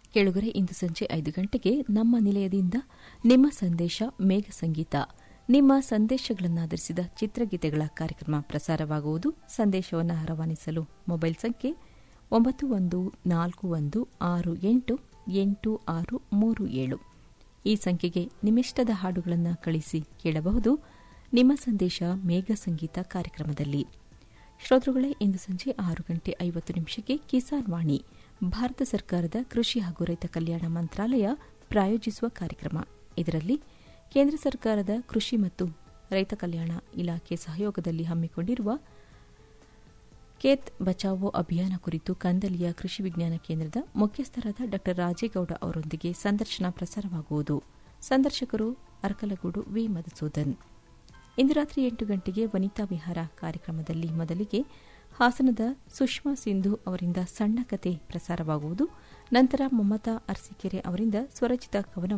ಕೇಳುಗರೆ ಇಂದು ಸಂಜೆ ಐದು ಗಂಟೆಗೆ ನಮ್ಮ ನಿಲಯದಿಂದ ನಿಮ್ಮ ಸಂದೇಶ ಮೇಘ ಸಂಗೀತ ನಿಮ್ಮ ಸಂದೇಶಗಳನ್ನಾಧರಿಸಿದ ಚಿತ್ರಗೀತೆಗಳ ಕಾರ್ಯಕ್ರಮ ಪ್ರಸಾರವಾಗುವುದು ಸಂದೇಶವನ್ನು ರವಾನಿಸಲು ಮೊಬೈಲ್ ಸಂಖ್ಯೆ ಒಂಬತ್ತು ಒಂದು ನಾಲ್ಕು ಒಂದು ಆರು ಎಂಟು ಎಂಟು ಆರು ಮೂರು ಏಳು ಈ ಸಂಖ್ಯೆಗೆ ನಿಮ್ಮಿಷ್ಟದ ಹಾಡುಗಳನ್ನು ಕಳಿಸಿ ಕೇಳಬಹುದು ನಿಮ್ಮ ಸಂದೇಶ ಮೇಘ ಸಂಗೀತ ಕಾರ್ಯಕ್ರಮದಲ್ಲಿ ಶ್ರೋತೃಗಳೇ ಇಂದು ಸಂಜೆ ಆರು ಗಂಟೆ ಐವತ್ತು ನಿಮಿಷಕ್ಕೆ ಕಿಸಾನ್ ವಾಣಿ ಭಾರತ ಸರ್ಕಾರದ ಕೃಷಿ ಹಾಗೂ ರೈತ ಕಲ್ಯಾಣ ಮಂತ್ರಾಲಯ ಪ್ರಾಯೋಜಿಸುವ ಕಾರ್ಯಕ್ರಮ ಇದರಲ್ಲಿ ಕೇಂದ್ರ ಸರ್ಕಾರದ ಕೃಷಿ ಮತ್ತು ರೈತ ಕಲ್ಯಾಣ ಇಲಾಖೆ ಸಹಯೋಗದಲ್ಲಿ ಹಮ್ಮಿಕೊಂಡಿರುವ ಖೇತ್ ಬಚಾವೋ ಅಭಿಯಾನ ಕುರಿತು ಕಂದಲಿಯ ಕೃಷಿ ವಿಜ್ಞಾನ ಕೇಂದ್ರದ ಮುಖ್ಯಸ್ಥರಾದ ಡಾ ರಾಜೇಗೌಡ ಅವರೊಂದಿಗೆ ಸಂದರ್ಶನ ಪ್ರಸಾರವಾಗುವುದು ಸಂದರ್ಶಕರು ಅರಕಲಗೂಡು ವಿ ಮಧುಸೂದನ್ ಇಂದು ರಾತ್ರಿ ಎಂಟು ಗಂಟೆಗೆ ವನಿತಾ ವಿಹಾರ ಕಾರ್ಯಕ್ರಮದಲ್ಲಿ ಮೊದಲಿಗೆ ಹಾಸನದ ಸುಷ್ಮಾ ಸಿಂಧು ಅವರಿಂದ ಸಣ್ಣ ಕತೆ ಪ್ರಸಾರವಾಗುವುದು ನಂತರ ಮಮತಾ ಅರಸೀಕೆರೆ ಅವರಿಂದ ಸ್ವರಚಿತ ಕವನ